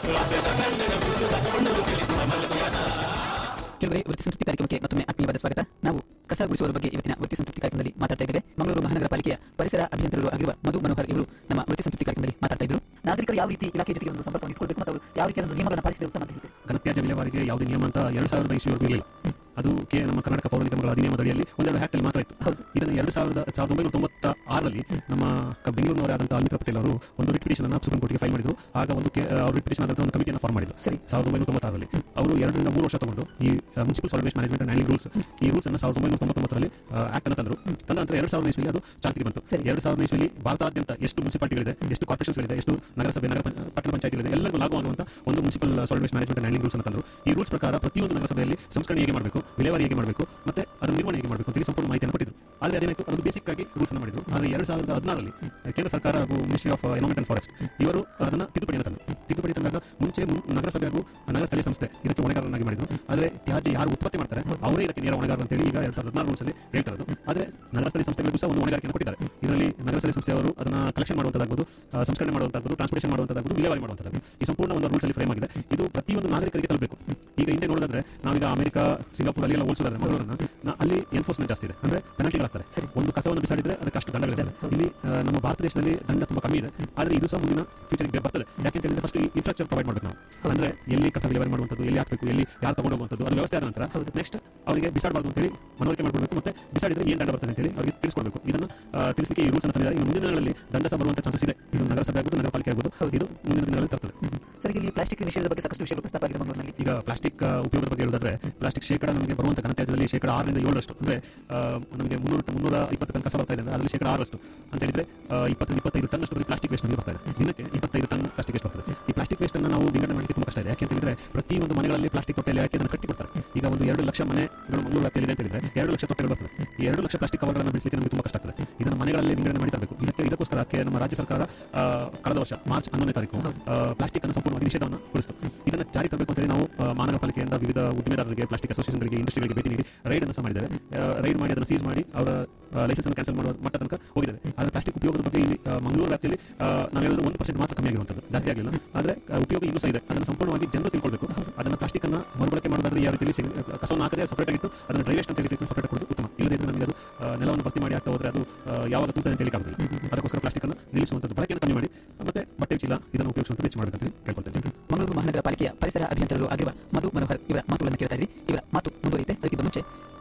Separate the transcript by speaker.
Speaker 1: ಕೆಲವರೇ ವೃತ್ತಿ ಸಂತೃಪ್ತಿ ಕಾರ್ಯಕ್ರಮಕ್ಕೆ ಮತ್ತೊಮ್ಮೆ ಆತ್ಮೀಯವಾದ ಸ್ವಾಗತ ನಾವು ಕಸ ಗುಡಿಸುವ ಬಗ್ಗೆ ಇವತ್ತಿನ ವೃತ್ತಿ ಸಂತೃಪ್ತಿ ಕಾರ್ಯಕ್ರಮದಲ್ಲಿ ಮಾತಾಡ್ತಾ ಇದ್ದೇವೆ ಮಂಗಳೂರು ಮಹಾನಗರ ಪಾಲಿಕೆಯ ಪರಿಸರ ಅಭಿಯಂತರರು ಆಗಿರುವ ಮಧು ಮನೋಹರ್ ಇವರು ನಮ್ಮ ವೃತ್ತಿ ಸಂತೃಪ್ತಿ ಕಾರ್ಯಕ್ರಮದಲ್ಲಿ ಮಾತಾಡ್ತಾ ಇದ್ರು ನಾಗರಿಕರು ಯಾವ ರೀತಿ ಇಲಾಖೆ ಜೊತೆಗೆ ಒಂದು ಸಂಪರ್ಕವನ್ನು ಇಟ್ಕೊಳ್ಬೇಕು ಮತ್ತು ಅವರು ಯಾವ ರೀತಿಯ ಒಂದು ನಿಯಮಗಳನ್ನು ಪಾಲಿಸಿದ್ರೆ ಉತ್ತಮ ಅಂತ ಹೇಳ್ತೀವಿ
Speaker 2: ಘನತ್ಯಾಜ್ಯ ವಿಲೇವಾರಿಗೆ ಯಾವುದೇ ನಿಯಮ ಅಂತ ಎರಡು ಸಾವಿರದ ಇಸ್ವಿವರೆಗೂ ಇರಲಿಲ್ಲ ಅದು ಕೆ ನಮ್ಮ ಕರ್ನಾಟಕ ಪೌರ ನಿಗಮಗಳ ಅಧಿನಿಯಮದ ಅಡಿಯಲ್ಲಿ ಒಂದೆರಡು ಹ್ಯಾಕ್ಟ್ ಅಲ್ಲಿ ಮಾತ್ರ ಇತ್ತು
Speaker 1: ಹೌದು.
Speaker 2: ಇದನ್ನು ಎರಡು ಸಾವಿರದ ಸಾವಿರದ ಒಂಬೈನೂರ ತೊಂಬತ್ತ ಆರರಲ್ಲಿ ನಮ್ಮ ಕ- ಬೆಂಗಳೂರಿನವರಾದಂತಹ ಅಮಿತಾ ಪಟೇಲ್ ಅವರು ಒಂದು ರಿಪಿಟೇಷನ್ ಅನ್ನು ಸುಪ್ರೀಂ ಕೋರ್ಟ್ಗೆ ಫೈಲ್ ಮಾಡಿದ್ರು ಆಗ ಒಂದು ಕೆ- ಅವರು ರಿಪಿಟೇಷನ್ ಆದಂತಹ ಒಂದು ಕಮಿಟಿಯನ್ನು ಫಾರ್ಮ್ ಮಾಡಿದ್ರು
Speaker 1: ಸರಿ.
Speaker 2: ಸಾವಿರದ ಒಂಬೈನೂರ ತೊಂಬತ್ತಾರರಲ್ಲಿ ಅವರು ಎರಡರಿಂದ ಮೂರು ವರ್ಷ ತಗೊಂಡು ಈ municipal solid waste management and handling rules ಈ ರೂಲ್ಸ್ ಅನ್ನು ಸಾವಿರದ ಒಂಬೈನೂರ ತೊಂಬತ್ತೊಂಬತ್ತರಲ್ಲಿ ಆಕ್ಟ್ ಅನ್ನು ತಂದರು ತಂದ ನಂತರ ಎರಡು ಸಾವಿರದ ಇಸ್ವಿಲಿ ಅದು ಚಾಲ್ತಿಗೆ ಬಂತು
Speaker 1: ಸರಿ.
Speaker 2: ಎರಡು ಸಾವಿರದ ಇಸ್ವಿಲಿ ಭಾರತಾದ್ಯಂತ ಎಷ್ಟು ಮುನ್ಸಿಪಾಲಿಟಿಗಳಿದೆ ಎಷ್ಟು ಕಾರ್ಪೊರೇಷನ್ಸ್ಗಳಿದೆ ಎಷ್ಟು ನಗರಸಭೆ ನಗರ ಪಂಚ- ಪಟ್ಟಣ ಪಂಚಾಯತಿಗಳಿದೆ ಎಲ್ಲರಿಗೂ ಲಾಗು ಆಗುವಂತ ಒಂದು municipal solid waste management and handling rules ಅನ್ನು ತಂದರು ಈ ರೂಲ್ಸ್ ಪ್ರಕಾರ ಪ್ರತಿಯೊಂದು ನಗರಸಭೆಯಲ್ಲಿ ಸಂಸ್ಕರಣೆ ಹೇಗೆ ಮಾಡಬೇಕು ವಿಲೇವಾರಿ ಹೇಗೆ ಮಾಡಬೇಕು ಮತ್ತೆ ಅದರ ನಿರ್ವಹಣೆ ಹೇಗೆ ಮಾಡಬೇಕು ಅಂತ ಹೇಳಿ ಸಂಪೂರ್ಣ ಮಾಹಿತಿಯನ್ನು ಕೊಟ್ಟಿದ್ರು ಆದರೆ ಅದೇನಾಯ್ತು ಅದು ಬೇಸಿಕ್ ಆಗಿ ರೂಲ್ಸ್ ಅನ್ನು ಮಾಡಿದ್ರು ಆದರೆ ಎರಡು ಸಾವಿರದ ಹದಿನಾರರಲ್ಲಿ ಕೇಂದ್ರ ಸರ್ಕಾರ ಹಾಗೂ ministry of environment and forest ಇವರು ಅದನ್ನು ತಿದ್ದುಪಡಿಯನ್ನು ತಂದರು ತಿದ್ದುಪಡಿ ತಂದಾಗ ಮುಂಚೆ ಮುನ್- ನಗರಸಭೆ ಹಾಗೂ ನಗರ ಸ್ಥಳೀಯ ಸಂಸ್ಥೆ ಇದಕ್ಕೆ ಹೊಣೆಗಾರನಾಗಿ ಮಾಡಿದ್ರು ಆದರೆ ತ್ಯಾಜ್ಯ ಯಾರು ಉತ್ಪತ್ತಿ ಮಾಡ್ತಾರೆ ಅವರೇ ಇದಕ್ಕೆ ನೇರ ಹೊಣೆಗಾರ ಅಂತೇಳಿ ಈಗ ಎರಡು ಸಾವಿರದ ಹದಿನಾರು ರೂಲ್ಸ್ ಅಲ್ಲಿ ಹೇಳ್ತಾ ಇರೋದು ಆದರೆ ನಗರ ಸ್ಥಳೀಯ ಸಂಸ್ಥೆಗಳಿಗೂ ಸಹ ಒಂದು ಹೊಣೆಗಾರಿಕೆಯನ್ನು ಕೊಟ್ಟಿದ್ದಾರೆ ಇದರಲ್ಲಿ ನಗರ ಸ್ಥಳೀಯ ಸಂಸ್ಥೆಯವರು ಅದನ್ನ ಕಲೆಕ್ಷನ್ ಮಾಡುವಂತದ್ದಾಗಬಹುದು ಆ, ಸಂಸ್ಕರಣೆ ಮಾಡುವಂತದ್ದು ಟ್ರಾನ್ಸ್ಪೋರ್ಟೇಷನ್ ಮಾಡುವಂತದ್ದಾಗಬಹುದು ವಿಲೇವಾರಿ ಮಾಡುವಂತದ್ದು ಈ ಸಂಪೂರ್ಣ ಒಂದು ರೂಲ್ಸ್ ಅಲ್ಲಿ ಫ್ರೇಮ್ ಆಗಿದೆ ಇದು ಪ್ರತಿಯೊಂದು ನಾಗರಿಕರಿಗೆ ತಲುಪಬೇಕು ಈಗ ಹಿಂದೆ ನೋಡೋದಾದ್ರೆ ನಾವೀಗ ಅಮೆರಿಕ ಸಿಂಗಾಪುರ್ ಅಲ್ಲಿ ಎಲ್ಲ ಹೋಲಿಸೋದಾದ್ರೆ ಮಂಗಳೂರನ್ನ ನಾ- ಅಲ್ಲಿ ಎನ್ಫೋರ್ಸ್ಮೆಂಟ್ ಜಾಸ್ತಿ ಇದೆ ಅಂದ್ರೆ ಪೆನಾಲ್ಟಿಗಳಾಗ್ತಾರೆ ಒಂದು ಕಸವನ್ನು ಬಿಸಾಡಿದ್ರೆ ಅದಕ್ಕೆ ಅಷ್ಟು ದಂಡಗಳಿರ್ತದೆ ಇಲ್ಲಿ ಆ, ನಮ್ಮ ಭಾರತ ದೇಶದಲ್ಲಿ ದಂಡ ತುಂಬಾ ಕಮ್ಮಿ ಇದೆ ಆದ್ರೆ ಇದು ಸಹ ಮುಂದಿನ ಫ್ಯೂಚರ್ಗೆ ಬರ್ತದೆ ಯಾಕೆಂತ ಹೇಳಿದ್ರೆ ಫಸ್ಟ್ ಇನ್ಫ್ರಾಸ್ಟ್ರಕ್ಚರ್ ಪ್ರೊವೈಡ್ ಮಾಡಬೇಕು ನಾವು ಅಂದ್ರೆ ಎಲ್ಲಿ ಕಸ ವಿಲೇವಾರಿ ಮಾಡುವಂಥದ್ದು ಎಲ್ಲಿ ಹಾಕಬೇಕು ಎಲ್ಲಿ ಯಾರು ತಗೊಂಡು ಹೋಗುವಂಥದ್ದು ಅದು ವ್ಯವಸ್ಥೆ ಆದ ನಂತರ ನೆಕ್ಸ್ಟ್ ಅವರಿಗೆ ಬಿಸಾಡಬಾರ್ದು ಅಂತ ಹೇಳಿ ಮನವರಿಕೆ ಮಾಡ್ಕೊಳ್ಬೇಕು ಮತ್ತೆ ಬಿಸಾಡಿದ್ರೆ ಏನು ದಂಡ ಬರ್ತದೆ ಅಂತ ಹೇಳಿ ಅವರಿಗೆ ತಿಳಿಸ್ಕೊಡ್ಬೇಕು ಇದನ್ನ ಆ, ತಿಳಿಸ್ಲಿಕ್ಕೆ ಈ ರೂಲ್ಸ್ ಅನ್ನು ತಂದಿದ್ದಾರೆ ಇನ್ನು ಮುಂದಿನ ದಿನಗಳಲ್ಲಿ ದಂಡ ಸಹ ಬರುವಂತ ಚಾನ್ಸಸ್ ಇದೆ ಇದು ನಗರಸಭೆ ಆಗುವುದು ನಗರ ಪಾಲಿಕೆ ಆಗುವುದು ಇದು ಮುಂದಿನ ದಿನಗಳಲ್ಲಿ ತರ್ತದೆ
Speaker 1: ಸರ್ ಇಲ್ಲಿ ಪ್ಲಾಸ್ಟಿಕ್ ವಿಷಯದ ಬಗ್ಗೆ ಸಾಕಷ್ಟು ವಿಷಯಗಳು ಪ್ರಸ್ತಾಪ ಆಗಿದೆ ಮಂಗಳೂರಿನಲ್ಲಿ
Speaker 2: ಈಗ ಪ್ಲಾಸ್ಟಿಕ್ ಉಪಯೋಗದ ಬಗ್ಗೆ ಹೇಳೋದಾದ್ರೆ ಪ್ಲಾಸ್ಟಿಕ್ ಶೇಕಡ ನಮಗೆ ಬರುವಂತ ಘನತ್ಯಾಜ್ಯದಲ್ಲಿ ಶೇಕಡ ಆರರಿಂದ ಏಳರಷ್ಟು ಅಂದ್ರೆ ಆ, ನಮಗೆ ಮುನ್ನೂರ ಮುನ್ನೂರ ಇಪ್ಪತ್ತು ಟನ್ ಕಸ ಬರ್ತಾ ಇದೆ ಅಂದ್ರೆ ಅದರಲ್ಲಿ ಶೇಕಡ ಆರಷ್ಟು ಅಂತ ಹೇಳಿದ್ರೆ ಆ, ಇಪ್ಪತ್ತರಿಂದ ಇಪ್ಪತ್ತೈದು ಟನ್ ಅಷ್ಟು ಪ್ಲಾಸ್ಟಿಕ್ ವೇಸ್ಟ್ ನಮಗೆ ಬರ್ತಾ ಇದೆ ದಿನಕ್ಕೆ ಇಪ್ಪತ್ತೈದು ಟನ್ ಪ್ಲಾಸ್ಟಿಕ್ ವೇಸ್ಟ್ ಬರ್ತದೆ ಈ ಪ್ಲಾಸ್ಟಿಕ್ ವೇಸ್ಟ್ ಅನ್ನು ನಾವು ವಿಂಗಡಣೆ ಮಾಡಲಿಕ್ಕೆ ತುಂಬಾ ಕಷ್ಟ ಇದೆ ಯಾಕೆ ಅಂತ ಹೇಳಿದ್ರೆ ಪ್ರತಿ ಒಂದು ಮನೆಗಳಲ್ಲಿ ಪ್ಲಾಸ್ಟಿಕ್ ತೊಟ್ಟೆಯಲ್ಲಿ ಹಾಕಿ ಅದನ್ನು ಕಟ್ಟಿ ಕೊಡ್ತಾರೆ ಈಗ ಒಂದು ಎರಡು ಲಕ್ಷ ಮನೆಗಳು ಮಂಗಳೂರು ವ್ಯಾಪ್ತಿಯಲ್ಲಿ ಇದೆ ಅಂತ ಹೇಳಿದ್ರೆ ಎರಡು ಲಕ್ಷ ತೊಟ್ಟೆಗಳು ಬರ್ತದೆ ಈ ಎರಡು ಲಕ್ಷ ಪ್ಲಾಸ್ಟಿಕ್ ಕವರ್ಗಳನ್ನು ಬಿಡಿಸಲಿಕ್ಕೆ ನಮಗೆ ತುಂಬಾ ಕಷ್ಟ ಆಗ್ತದೆ ಇದನ್ನು ಮನೆಗಳಲ್ಲಿ ವಿಂಗಡಣೆ ಮಾಡಿ ತರಬೇಕು ಇದಕ್ಕೆ ಇದಕ್ಕೋಸ್ಕರ ಕೆ- ನಮ್ಮ ರಾಜ್ಯ ಸರ್ಕಾರ ಆ, ಕಳೆದ ವರ್ಷ ಮಾರ್ಚ್ ಹನ್ನೊಂದನೇ ತಾರೀಕು ಪ್ಲಾಸ್ಟಿಕ್ ಅನ್ನು ಸಂಪೂರ್ಣವಾಗಿ ನಿಷೇಧವನ್ನು ಗೊಳಿಸಿತು ಇದನ್ನು ಜಾರಿ ತರಬೇಕು ಅಂತೇಳಿ ನಾವು ಆ, ಮಹಾನಗರ ಪಾಲಿಕೆಯಿಂದ ವಿವಿಧ ಉದ್ದಿಮೆದಾರರಿಗೆ ಪ್ಲಾಸ್ಟಿಕ್ ಅಸೋಸಿಯೇಷನ್ಗಳಿಗೆ ಇಂಡಸ್ಟ್ರಿಗಳಿಗೆ ಭೇಟಿ ನೀಡಿ ರೈಡ್ ಅನ್ನು ಸಹ ಮಾಡಿದ್ದೇವೆ ರೈಡ್ ಮಾಡಿ ಅದನ್ನು ಸೀಸ್ ಮಾಡಿ ಅವರ ಲೈಸೆನ್ಸ್ ಅನ್ನು ಕ್ಯಾನ್ಸಲ್ ಮಾಡುವ ಮಟ್ಟ ತನಕ ಹೋಗಿದ್ದೇವೆ ಆದರೆ ಪ್ಲಾಸ್ಟಿಕ್ ಉಪಯೋಗದ ಬಗ್ಗೆ ಇಲ್ಲಿ ಆ, ಮಂಗಳೂರು ವ್ಯಾಪ್ತಿಯಲ್ಲಿ ಆ, ನಾವೆಲ್ಲರೂ ಒಂದು ಪರ್ಸೆಂಟ್ ಮಾತ್ರ ಕಮ್ಮಿ ಆಗಿರುವಂಥದ್ದು ಜಾಸ್ತಿ ಆಗಿಲ್ಲ ಆದರೆ ಆ, ಉಪಯೋಗ ಇನ್ನೂ ಸಹ ಇದೆ ಅದನ್ನು ಸಂಪೂರ್ಣವಾಗಿ ಜನರು ತಿಳ್ಕೊಳ್ಬೇಕು ಅದನ್ನು ಪ್ಲಾಸ್ಟಿಕ್ ಅನ್ನು ಮರುಬಳಕೆ ಮಾಡೋದಾದ್ರೆ ಯಾವ ರೀತಿಯಲ್ಲಿ ಸಿಗ್- ಕಸವನ್ನು ಹಾಕದೆ ಸಪರೇಟ್ ಆಗಿಟ್ಟು ಅದನ್ನು ಡ್ರೈ ವೇಸ್ಟ್ ಅಂತ ಹೇಳಿ ಸಪರೇಟ್ ಕೊಡೋದು ಉತ್ತಮ ಇಲ್ಲದೇ ಇದ್ರೆ ನಮಗೆ ಅದು ಆ, ನೆಲವನ್ನು ಭರ್ತಿ ಮಾಡಿ ಆಗ್ತಾ ಹೋದ್ರೆ ಅದು ಆ, ಯಾವಾಗ ತೂತ ಅಂತ ಹೇಳಿ ಆಗುದಿಲ್ಲ ಅದಕ್ಕೋಸ್ಕರ ಪ್ಲಾಸ್ಟಿಕ್ ಅನ್ನು ನಿಲ್ಲಿಸುವಂಥದ್ದು ಬಳಕೆಯನ್ನು ಕಮ್ಮಿ ಮಾಡಿ ಮತ್ತೆ ಬಟ್ಟೆ ಚೀಲ ಇದನ್ನು ಉಪಯೋಗಿಸುವಂಥದ್ದು ಹೆಚ್ಚು ಮಾಡಬೇಕಂತ ಕೇಳ್ಕೊಳ್ತೇನೆ
Speaker 1: ಮಂಗಳೂರು ಮಹಾನಗರ ಪಾಲಿಕೆಯ ಪರಿಸರ ಅಭಿಯಂತರರು ಆಗಿರುವ ಮಧು ಮನೋಹರ್ ಇವರ ಮಾತುಗಳನ್ನು ಕೇಳ್ತಾ ಇದ್ರಿ ಇವರ ಮಾತು ಮುಂದುವರಿಯುತ್ತೆ ಅದಕ್ಕಿಂತ ಮುಂಚೆ